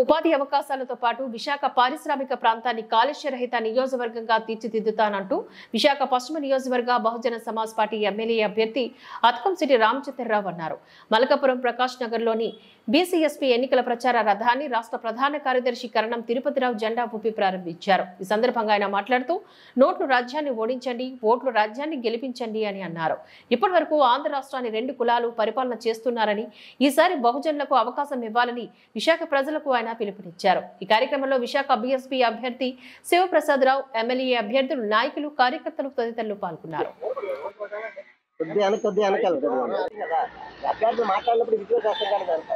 ఉపాధి అవకాశాలతో పాటు విశాఖ పారిశ్రామిక ప్రాంతాన్ని కాలుష్య రహిత నియోజకవర్గంగా తీర్చిదిద్దుతానంటూ విశాఖ పశ్చిమ నియోజకవర్గ బహుజన సమాజ్ పార్టీ ఎమ్మెల్యే అభ్యర్థి అతకంశెట్టి రామచంద్రరావు అన్నారు మలకాపురం ప్రకాష్ నగర్లోని బీసీఎస్పీ ఎన్నికల ప్రచార రథాన్ని రాష్ట్ర ప్రధాన కార్యదర్శి కరణం తిరుపతిరావు జెండా ఊపి ప్రారంభించారు ఈ సందర్భంగా ఆయన మాట్లాడుతూ నోట్లు రాజ్యాన్ని ఓడించండి ఓట్లు రాజ్యాన్ని గెలిపించండి అని అన్నారు ఇప్పటి వరకు ఆంధ్ర రాష్ట్రాన్ని రెండు కులాలు పరిపాలన చేస్తున్నారని ఈసారి బహుజనులకు అవకాశం ఇవ్వాలని విశాఖ ప్రజలకు ఆయన పిలుపునిచ్చారు ఈ కార్యక్రమంలో విశాఖ బీఎస్పీ అభ్యర్థి శివప్రసాదరావు ఎమ్మెల్యే అభ్యర్థులు నాయకులు కార్యకర్తలు తదితరులు పాల్గొన్నారు కొద్ది వెనక కొద్ది వెనకాలి కదా అభ్యర్థులు మాట్లాడినప్పుడు విజువల్ చేస్తాం కానీ దాంట్లో.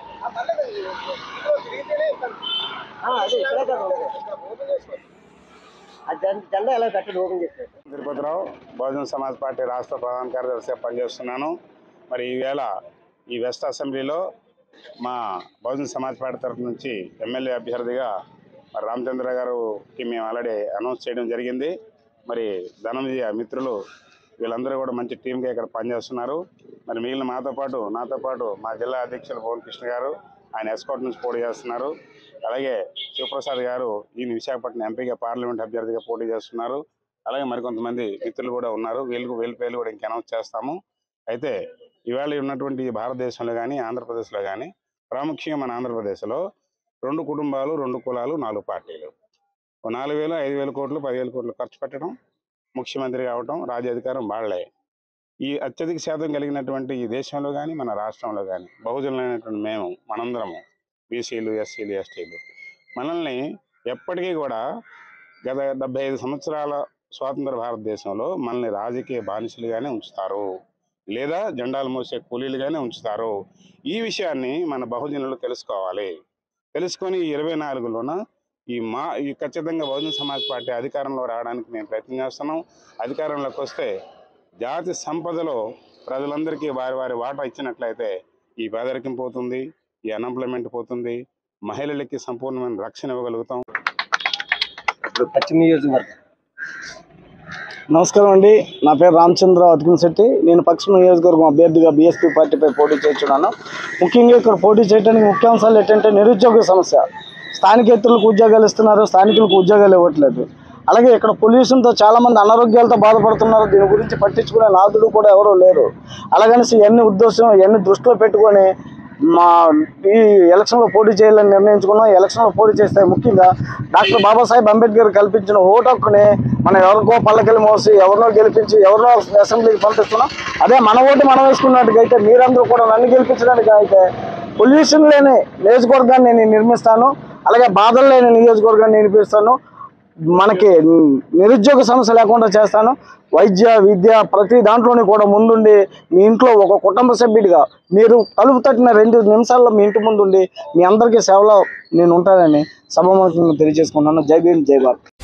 ఆ, అదే ఇక్కడే కదా ఉండేది. ఆ జెండా జెండా ఎలా కట్టడు ఓపెన్ చేస్తారు తిరుపతిరావు బహుజన సమాజ్ పార్టీ రాష్ట్ర ప్రధాన కార్యదర్శిగా పనిచేస్తున్నాను మరి ఈవేళ ఈ వెస్ట్ అసెంబ్లీలో మా బహుజన సమాజ్ పార్టీ తరఫు నుంచి ఎమ్మెల్యే అభ్యర్థిగా మరి రామచంద్ర గారికి మేము ఆల్రెడీ అనౌన్స్ చేయడం జరిగింది మరి ధనంజయ మిత్రులు వీళ్ళందరూ కూడా మంచి టీంగా ఇక్కడ పనిచేస్తున్నారు మరి మిగిలిన మాతో పాటు నాతో పాటు మా జిల్లా అధ్యక్షులు పవన్ కృష్ణ గారు ఆయన ఎస్కోట్ నుంచి పోటీ చేస్తున్నారు అలాగే శివప్రసాద్ గారు ఈయన విశాఖపట్నం ఎంపీగా పార్లమెంట్ అభ్యర్థిగా పోటీ చేస్తున్నారు అలాగే మరికొంతమంది మిత్రులు కూడా ఉన్నారు వీళ్ళకు వీళ్ళ పేర్లు కూడా ఇంక అనౌన్స్ చేస్తాము అయితే ఇవాళ ఉన్నటువంటి ఈ భారతదేశంలో కానీ ఆంధ్రప్రదేశ్లో కానీ ప్రాముఖ్యంగా మన ఆంధ్రప్రదేశ్లో రెండు కుటుంబాలు రెండు కులాలు నాలుగు పార్టీలు ఓ నాలుగు వేలు ఐదు వేల కోట్లు పదివేల కోట్లు ఖర్చు పెట్టడం ముఖ్యమంత్రి కావటం రాజ్యాధికారం వాళ్ళే ఈ అత్యధిక శాతం కలిగినటువంటి ఈ దేశంలో కానీ మన రాష్ట్రంలో కానీ బహుజనులైనటువంటి మేము మనందరము బీసీలు ఎస్సీలు ఎస్టీలు మనల్ని ఎప్పటికీ కూడా గత డెబ్బై ఐదు సంవత్సరాల స్వాతంత్ర భారతదేశంలో మనల్ని రాజకీయ బానిసలుగానే ఉంచుతారు లేదా జెండాలు మోసే కూలీలుగానే ఉంచుతారు ఈ విషయాన్ని మన బహుజనులు తెలుసుకోవాలి తెలుసుకొని ఈ ఇరవై నాలుగులోన ఈ మా ఈ ఖచ్చితంగా బహుజన సమాజ్ పార్టీ అధికారంలో రావడానికి మేము ప్రయత్నం చేస్తున్నాం అధికారంలోకి వస్తే జాతి సంపదలో ప్రజలందరికీ వారి వారి వాటా ఇచ్చినట్లయితే ఈ పేదరికం పోతుంది ఈ అన్ఎంప్లాయ్మెంట్ పోతుంది మహిళలకి సంపూర్ణమైన రక్షణ ఇవ్వగలుగుతాం ఇప్పుడు పశ్చిమ నియోజకవర్గం నమస్కారం అండి నా పేరు రామచంద్ర అతికినశెట్టి నేను పశ్చిమ నియోజకవర్గం అభ్యర్థిగా బీఎస్పీ పార్టీపై పోటీ చేస్తున్నాను ముఖ్యంగా ఇక్కడ పోటీ చేయడానికి ముఖ్యాంశాలు ఏంటంటే నిరుద్యోగ సమస్య స్థానికేతరులకు ఉద్యోగాలు ఇస్తున్నారు స్థానికులకు ఉద్యోగాలు ఇవ్వట్లేదు అలాగే ఇక్కడ పొల్యూషన్తో చాలా మంది అనారోగ్యాలతో బాధపడుతున్నారు దీని గురించి పట్టించుకునే నాదుడు కూడా ఎవరూ లేరు అలాగనేసి ఇవన్నీ ఉద్దేశం ఇవన్నీ దృష్టిలో పెట్టుకొని మా ఈ ఎలక్షన్లో పోటీ చేయాలని నిర్ణయించుకున్నాం ఈ ఎలక్షన్లో పోటీ చేస్తే ముఖ్యంగా డాక్టర్ బాబాసాహెబ్ అంబేద్కర్ కల్పించిన ఓటు హక్కుని మనం ఎవరికో పల్లకెళ్ళి మోసి ఎవరినో గెలిపించి ఎవరినో అసెంబ్లీకి పంపిస్తున్నాం అదే మన ఓటు మనం వేసుకున్నట్టుగైతే మీరందరూ కూడా నన్ను గెలిపించడానికి అయితే పొల్యూషన్ లేని నియోజకవర్గాన్ని నేను నిర్మిస్తాను అలాగే బాధలు లేని నియోజకవర్గాన్ని నిర్మిస్తాను మనకి నిరుద్యోగ సమస్య లేకుండా చేస్తాను వైద్య విద్య ప్రతి దాంట్లోని కూడా ముందుండి మీ ఇంట్లో ఒక కుటుంబ సభ్యుడిగా మీరు తలుపు తట్టిన రెండు నిమిషాల్లో మీ ఇంటి ముందుండి మీ అందరికీ సేవలో నేను ఉంటానని సభాముఖంగా తెలియజేసుకున్నాను జై భీమ్ జై భారత్